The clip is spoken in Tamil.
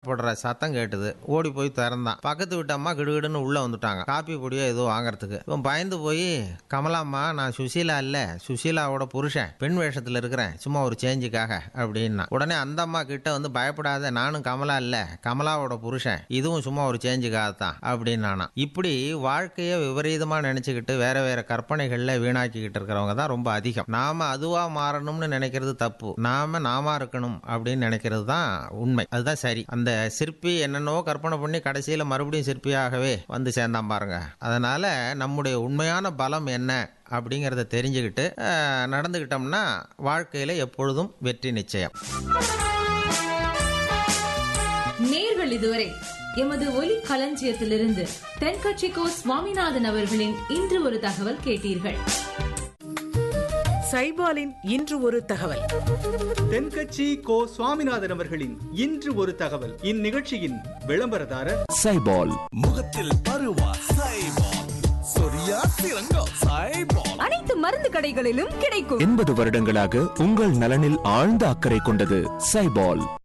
போடுற சத்தம் கேட்டுது ஓடி போய் திறந்தான் பக்கத்து வீட்டு அம்மா கிடுகிடுன்னு உள்ள வந்துட்டாங்க காப்பி பொடியோ ஏதோ வாங்குறதுக்கு இவன் பயந்து போய் கமலாம்மா நான் சுசீலா இல்ல சுசீலாவோட புருஷன் பெண் வேஷத்துல இருக்கிறேன் சும்மா ஒரு சேஞ்சுக்காக அப்படின்னா உடனே அந்த அம்மா கிட்ட வந்து பயப்படாத நானும் கமலா இல்ல கமலாவோட புருஷன் இதுவும் சும்மா ஒரு சேஞ்சுக்காக தான் அப்படின்னானா இப்படி வாழ்க்கையை விபரீதமா நினைச்சுக்கிட்டு வேற வேற கற்பனைகள்ல வீணாக்கிக்கிட்டு இருக்கிறவங்க தான் ரொம்ப அதிகம் நாம அதுவா மாறணும்னு நினைக்கிறது தப்பு நாம நாமா இருக்கணும் அப்படின்னு நினைக்கிறது தான் உண்மை அதுதான் சரி அந்த சிற்பி என்னென்னவோ கற்பனை பண்ணி கடைசியில மறுபடியும் சிற்பியாகவே வந்து சேர்ந்தான் பாருங்க அதனால நம்முடைய உண்மையான பலம் என்ன அப்படிங்கிறத தெரிஞ்சுக்கிட்டு அஹ், நடந்துக்கிட்டோம்னா வாழ்க்கையில எப்பொழுதும் வெற்றி நிச்சயம் நேர்கள் இதுவரை எமது ஒலி களஞ்சியத்திலிருந்து தென்கட்சிக்கோ சுவாமிநாதன் அவர்களின் இன்று ஒரு தகவல் கேட்டீர்கள் சைபாலின் இன்று ஒரு தகவல் தென்கட்சி கோ சுவாமிநாதன் அவர்களின் இன்று ஒரு தகவல் இந்நிகழ்ச்சியின் விளம்பரதாரர் சைபால் முகத்தில் பருவா சைபால் சொரியா சிறங்கோ சைபால் அனைத்து மருந்து கடைகளிலும் கிடைக்கும் எண்பது வருடங்களாக உங்கள் நலனில் ஆழ்ந்த அக்கறை கொண்டது சைபால்